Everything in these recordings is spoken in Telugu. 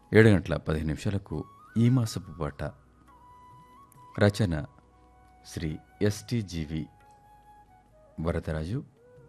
ఏడు గంటల పదిహేను నిమిషాలకు ఈ మాసపు పాట రచన శ్రీ ఎస్టిజీవి వరదరాజు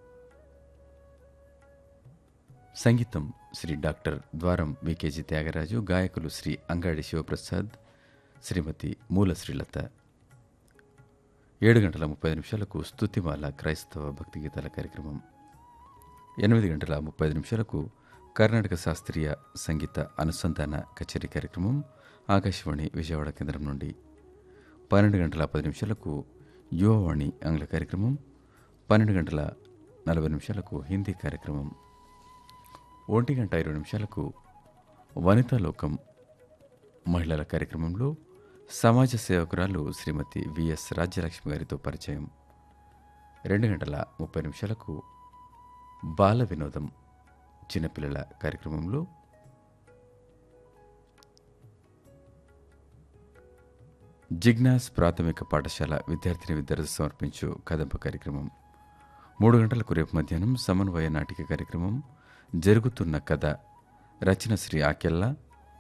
సంగీతం శ్రీ డాక్టర్ ద్వారం వికేజీ త్యాగరాజు గాయకులు శ్రీ అంగాడి శివప్రసాద్ శ్రీమతి మూల శ్రీలత ఏడు గంటల ముప్పై నిమిషాలకు స్తుతిమాల క్రైస్తవ భక్తి గీతాల కార్యక్రమం ఎనిమిది గంటల ముప్పై నిమిషాలకు కర్ణాటక శాస్త్రీయ సంగీత అనుసంధాన కచేరీ కార్యక్రమం ఆకాశవాణి విజయవాడ కేంద్రం నుండి పన్నెండు గంటల పది నిమిషాలకు యువవాణి ఆంగ్ల కార్యక్రమం పన్నెండు గంటల నలభై నిమిషాలకు హిందీ కార్యక్రమం ఒంటి గంట ఇరవై నిమిషాలకు వనితా లోకం మహిళల కార్యక్రమంలో సమాజ సేవకురాలు శ్రీమతి విఎస్ రాజ్యలక్ష్మి గారితో పరిచయం రెండు గంటల ముప్పై నిమిషాలకు బాల వినోదం చిన్నపిల్లల కార్యక్రమంలో జిగ్నాస్ ప్రాథమిక పాఠశాల విద్యార్థిని విద్యార్థి సమర్పించు కదంప కార్యక్రమం మూడు గంటలకు రేపు మధ్యాహ్నం సమన్వయ నాటిక కార్యక్రమం జరుగుతున్న కథ రచన శ్రీ ఆకెల్లా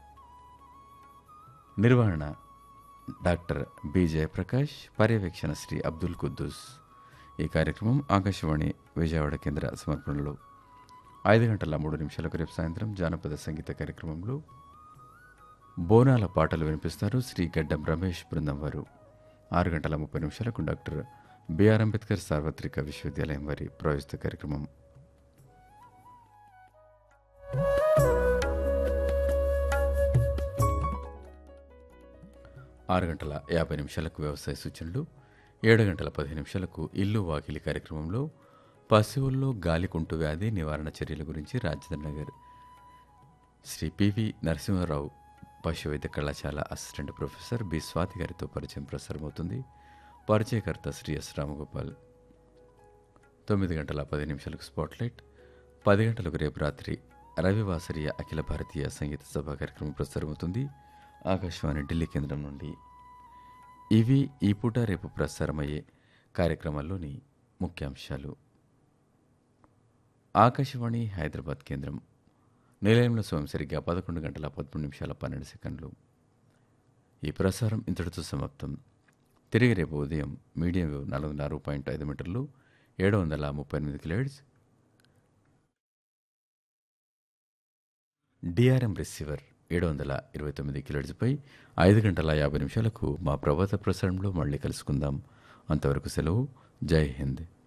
నిర్వహణ డాక్టర్ బి జయప్రకాష్ పర్యవేక్షణ శ్రీ అబ్దుల్ కుద్దూస్ ఈ కార్యక్రమం ఆకాశవాణి విజయవాడ కేంద్ర సమర్పణలో ఐదు గంటల మూడు నిమిషాలకు రేపు సాయంత్రం జానపద సంగీత కార్యక్రమంలో బోనాల పాటలు వినిపిస్తారు శ్రీ గడ్డం రమేష్ బృందం వారు ఆరు గంటల ముప్పై నిమిషాలకు డాక్టర్ బిఆర్ అంబేద్కర్ సార్వత్రిక విశ్వవిద్యాలయం వారి ప్రవేశిత కార్యక్రమం ఆరు గంటల యాభై నిమిషాలకు వ్యవసాయ సూచనలు ఏడు గంటల పదిహేను నిమిషాలకు ఇల్లు వాకిలి కార్యక్రమంలో పశువుల్లో గాలికుంటు వ్యాధి నివారణ చర్యల గురించి రాజేంద్ర నగర్ శ్రీ పివి నరసింహారావు పశు వైద్య కళాశాల అసిస్టెంట్ ప్రొఫెసర్ బి స్వాతి గారితో పరిచయం ప్రసారమవుతుంది పరిచయకర్త శ్రీ ఎస్ రామగోపాల్ తొమ్మిది గంటల పది నిమిషాలకు స్పాట్లైట్ పది గంటలకు రేపు రాత్రి రవివాసరీయ అఖిల భారతీయ సంగీత సభ కార్యక్రమం ప్రసారమవుతుంది ఆకాశవాణి ఢిల్లీ కేంద్రం నుండి ఇవి ఈ పూట రేపు ప్రసారమయ్యే కార్యక్రమాల్లోని ముఖ్యాంశాలు ఆకాశవాణి హైదరాబాద్ కేంద్రం నిలయంలో స్వయం సరిగ్గా పదకొండు గంటల పదమూడు నిమిషాల పన్నెండు సెకండ్లు ఈ ప్రసారం ఇంతటితో సమాప్తం తిరిగి రేపు ఉదయం మీడియం వేవ్ నాలుగు నాలుగు పాయింట్ ఐదు మీటర్లు ఏడు వందల ముప్పై ఎనిమిది కిలోహెడ్స్ డిఆర్ఎం రిసీవర్ ఏడు వందల ఇరవై తొమ్మిది కిలోహెడ్స్పై ఐదు గంటల యాభై నిమిషాలకు మా ప్రభాత ప్రసారంలో మళ్ళీ కలుసుకుందాం అంతవరకు సెలవు జై హింద్